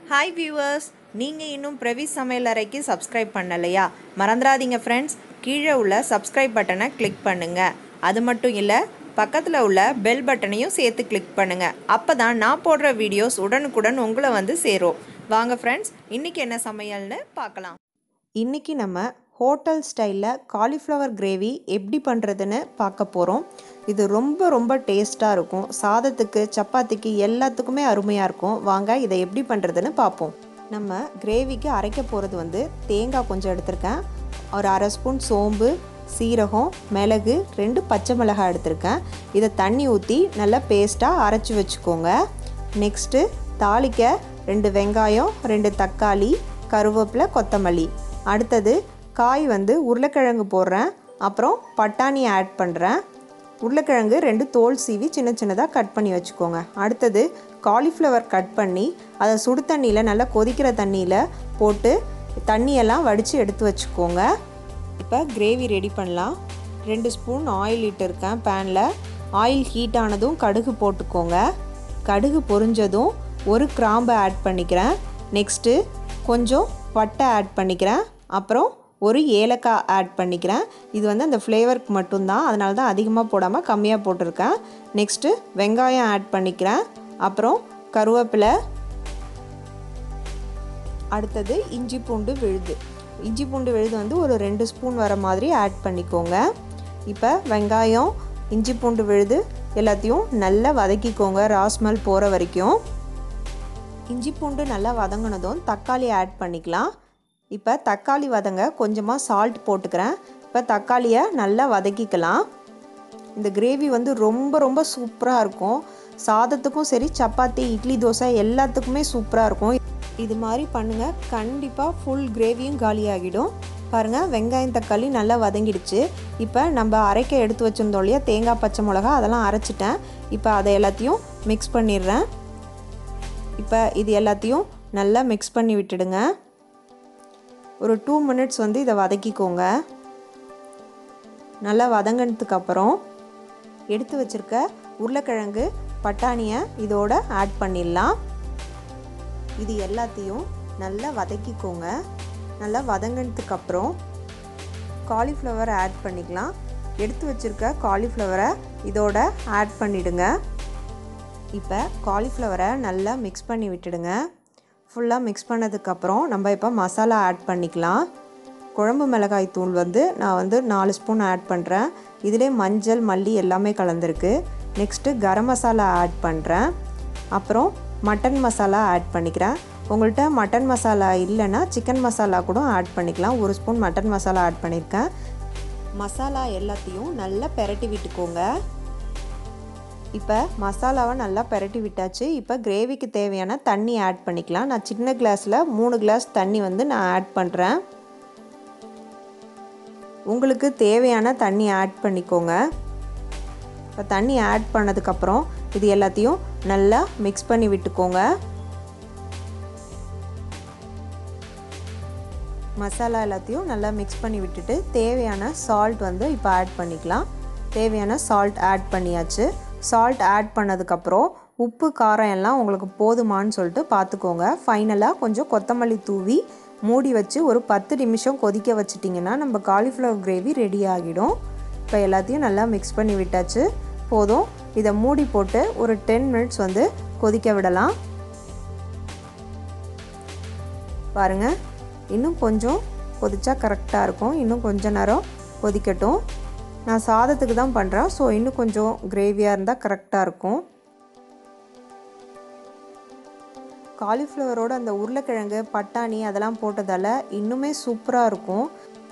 hi viewers நீங்கள் இன்னும் பிரவி சமையல் அறைக்கு சப்ஸ்கிரைப் பண்ணலையா மறந்துடாதீங்க ஃப்ரெண்ட்ஸ் கீழே உள்ள சப்ஸ்கிரைப் பட்டனை கிளிக் பண்ணுங்கள் அது மட்டும் இல்லை பக்கத்தில் உள்ள பெல் பட்டனையும் சேர்த்து கிளிக் பண்ணுங்கள் அப்போ தான் நான் போடுற வீடியோஸ் உடனுக்குடன் உங்களை வந்து சேரும் வாங்க ஃப்ரெண்ட்ஸ் இன்றைக்கி என்ன சமையல்னு பார்க்கலாம் இன்றைக்கி நம்ம ஹோட்டல் ஸ்டைலில் காலிஃப்ளவர் கிரேவி எப்படி பண்ணுறதுன்னு பார்க்க போகிறோம் இது ரொம்ப ரொம்ப டேஸ்ட்டாக இருக்கும் சாதத்துக்கு சப்பாத்திக்கு எல்லாத்துக்குமே அருமையாக இருக்கும் வாங்க இதை எப்படி பண்ணுறதுன்னு பார்ப்போம் நம்ம கிரேவிக்கு அரைக்க போகிறது வந்து தேங்காய் கொஞ்சம் எடுத்திருக்கேன் ஒரு அரை ஸ்பூன் சோம்பு சீரகம் மிளகு ரெண்டு பச்சை மிளகாய் எடுத்திருக்கேன் இதை தண்ணி ஊற்றி நல்லா பேஸ்ட்டாக அரைச்சி வச்சுக்கோங்க நெக்ஸ்ட்டு தாளிக்க ரெண்டு வெங்காயம் ரெண்டு தக்காளி கருவேப்பிலை கொத்தமல்லி அடுத்தது காய் வந்து உருளைக்கிழங்கு போடுறேன் அப்புறம் பட்டாணி ஆட் பண்ணுறேன் உருளைக்கிழங்கு ரெண்டு தோல் சீவி சின்ன சின்னதாக கட் பண்ணி வச்சுக்கோங்க அடுத்தது காலிஃப்ளவர் கட் பண்ணி அதை சுடு தண்ணியில் நல்லா கொதிக்கிற தண்ணியில் போட்டு தண்ணியெல்லாம் வடித்து எடுத்து வச்சுக்கோங்க இப்போ கிரேவி ரெடி பண்ணலாம் ரெண்டு ஸ்பூன் ஆயில் இட்டிருக்கேன் பேனில் ஆயில் ஹீட் ஆனதும் கடுகு போட்டுக்கோங்க கடுகு பொரிஞ்சதும் ஒரு கிராம்பை ஆட் பண்ணிக்கிறேன் நெக்ஸ்ட்டு கொஞ்சம் பட்டை ஆட் பண்ணிக்கிறேன் அப்புறம் ஒரு ஏலக்காய் ஆட் பண்ணிக்கிறேன் இது வந்து அந்த ஃப்ளேவருக்கு மட்டும்தான் அதனால தான் அதிகமாக போடாமல் கம்மியாக போட்டிருக்கேன் நெக்ஸ்ட்டு வெங்காயம் ஆட் பண்ணிக்கிறேன் அப்புறம் கருவேப்பிலை அடுத்தது இஞ்சி பூண்டு விழுது இஞ்சி பூண்டு விழுது வந்து ஒரு ரெண்டு ஸ்பூன் வர மாதிரி ஆட் பண்ணிக்கோங்க இப்போ வெங்காயம் இஞ்சி பூண்டு விழுது எல்லாத்தையும் நல்லா வதக்கிக்கோங்க ராஸ்மல் போகிற வரைக்கும் இஞ்சி பூண்டு நல்லா வதங்கினதும் தக்காளி ஆட் பண்ணிக்கலாம் இப்போ தக்காளி வதங்க கொஞ்சமாக சால்ட் போட்டுக்கிறேன் இப்போ தக்காளியை நல்லா வதக்கிக்கலாம் இந்த கிரேவி வந்து ரொம்ப ரொம்ப சூப்பராக இருக்கும் சாதத்துக்கும் சரி சப்பாத்தி இட்லி தோசை எல்லாத்துக்குமே சூப்பராக இருக்கும் இது மாதிரி பண்ணுங்கள் கண்டிப்பாக ஃபுல் கிரேவியும் காலியாகிடும் பாருங்கள் வெங்காயம் தக்காளி நல்லா வதங்கிடுச்சு இப்போ நம்ம அரைக்க எடுத்து வச்சுருந்தோம் இல்லையா தேங்காய் பச்சை மிளகா அதெல்லாம் அரைச்சிட்டேன் இப்போ அதை எல்லாத்தையும் மிக்ஸ் பண்ணிடுறேன் இப்போ இது எல்லாத்தையும் நல்லா மிக்ஸ் பண்ணி விட்டுடுங்க ஒரு டூ மினிட்ஸ் வந்து இதை வதக்கிக்கோங்க நல்லா வதங்கினதுக்கு அப்புறம் எடுத்து வச்சுருக்க உருளைக்கிழங்கு பட்டாணியை இதோட ஆட் பண்ணிடலாம் இது எல்லாத்தையும் நல்லா வதக்கிக்கோங்க நல்லா வதங்கினதுக்கு அப்புறம் காலிஃப்ளவர் ஆட் பண்ணிக்கலாம் எடுத்து வச்சுருக்க காலிஃப்ளவரை இதோட ஆட் பண்ணிவிடுங்க இப்போ காலிஃப்ளவரை நல்லா மிக்ஸ் பண்ணி விட்டுடுங்க ஃபுல்லாக மிக்ஸ் பண்ணதுக்கப்புறம் நம்ம இப்போ மசாலா ஆட் பண்ணிக்கலாம் குழம்பு மிளகாய் தூள் வந்து நான் வந்து நாலு ஸ்பூன் ஆட் பண்ணுறேன் இதிலே மஞ்சள் மல்லி எல்லாமே கலந்துருக்கு நெக்ஸ்ட்டு கரம் மசாலா ஆட் பண்ணுறேன் அப்புறம் மட்டன் மசாலா ஆட் பண்ணிக்கிறேன் உங்கள்கிட்ட மட்டன் மசாலா இல்லைன்னா சிக்கன் மசாலா கூட ஆட் பண்ணிக்கலாம் ஒரு ஸ்பூன் மட்டன் மசாலா ஆட் பண்ணியிருக்கேன் மசாலா எல்லாத்தையும் நல்லா பெரட்டி விட்டுக்கோங்க இப்போ மசாலாவை நல்லா பெரட்டி விட்டாச்சு இப்போ கிரேவிக்கு தேவையான தண்ணி ஆட் பண்ணிக்கலாம் நான் சின்ன கிளாஸில் மூணு கிளாஸ் தண்ணி வந்து நான் ஆட் பண்ணுறேன் உங்களுக்கு தேவையான தண்ணி ஆட் பண்ணிக்கோங்க இப்போ தண்ணி ஆட் பண்ணதுக்கப்புறம் இது எல்லாத்தையும் நல்லா மிக்ஸ் பண்ணி விட்டுக்கோங்க மசாலா எல்லாத்தையும் நல்லா மிக்ஸ் பண்ணி விட்டுட்டு தேவையான சால்ட் வந்து இப்போ ஆட் பண்ணிக்கலாம் தேவையான சால்ட் ஆட் பண்ணியாச்சு சால்ட் ஆட் பண்ணதுக்கப்புறம் உப்பு காரம் எல்லாம் உங்களுக்கு போதுமான்னு சொல்லிட்டு பார்த்துக்கோங்க ஃபைனலாக கொஞ்சம் கொத்தமல்லி தூவி மூடி வச்சு ஒரு பத்து நிமிஷம் கொதிக்க வச்சிட்டிங்கன்னா நம்ம காலிஃப்ளவர் கிரேவி ரெடி ஆகிடும் இப்போ எல்லாத்தையும் நல்லா மிக்ஸ் பண்ணி விட்டாச்சு போதும் இதை மூடி போட்டு ஒரு டென் மினிட்ஸ் வந்து கொதிக்க விடலாம் பாருங்கள் இன்னும் கொஞ்சம் கொதிச்சா கரெக்டாக இருக்கும் இன்னும் கொஞ்ச நேரம் கொதிக்கட்டும் நான் சாதத்துக்கு தான் பண்ணுறேன் ஸோ இன்னும் கொஞ்சம் கிரேவியாக இருந்தால் கரெக்டாக இருக்கும் காலிஃப்ளவரோட அந்த உருளைக்கிழங்கு பட்டாணி அதெல்லாம் போட்டதால் இன்னுமே சூப்பராக இருக்கும்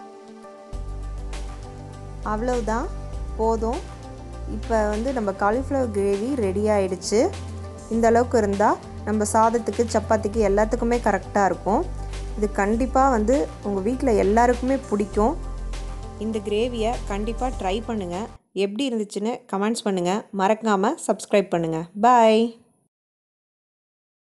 அவ்வளவுதான் போதும் இப்போ வந்து நம்ம காலிஃப்ளவர் கிரேவி ரெடி ஆயிடுச்சு இந்த அளவுக்கு இருந்தால் நம்ம சாதத்துக்கு சப்பாத்திக்கு எல்லாத்துக்குமே கரெக்டாக இருக்கும் இது கண்டிப்பாக வந்து உங்கள் வீட்டில் எல்லாருக்குமே பிடிக்கும் இந்த கிரேவியை கண்டிப்பாக ட்ரை பண்ணுங்கள் எப்படி இருந்துச்சுன்னு கமெண்ட்ஸ் பண்ணுங்கள் மறக்காமல் சப்ஸ்கிரைப் பண்ணுங்கள் பாய்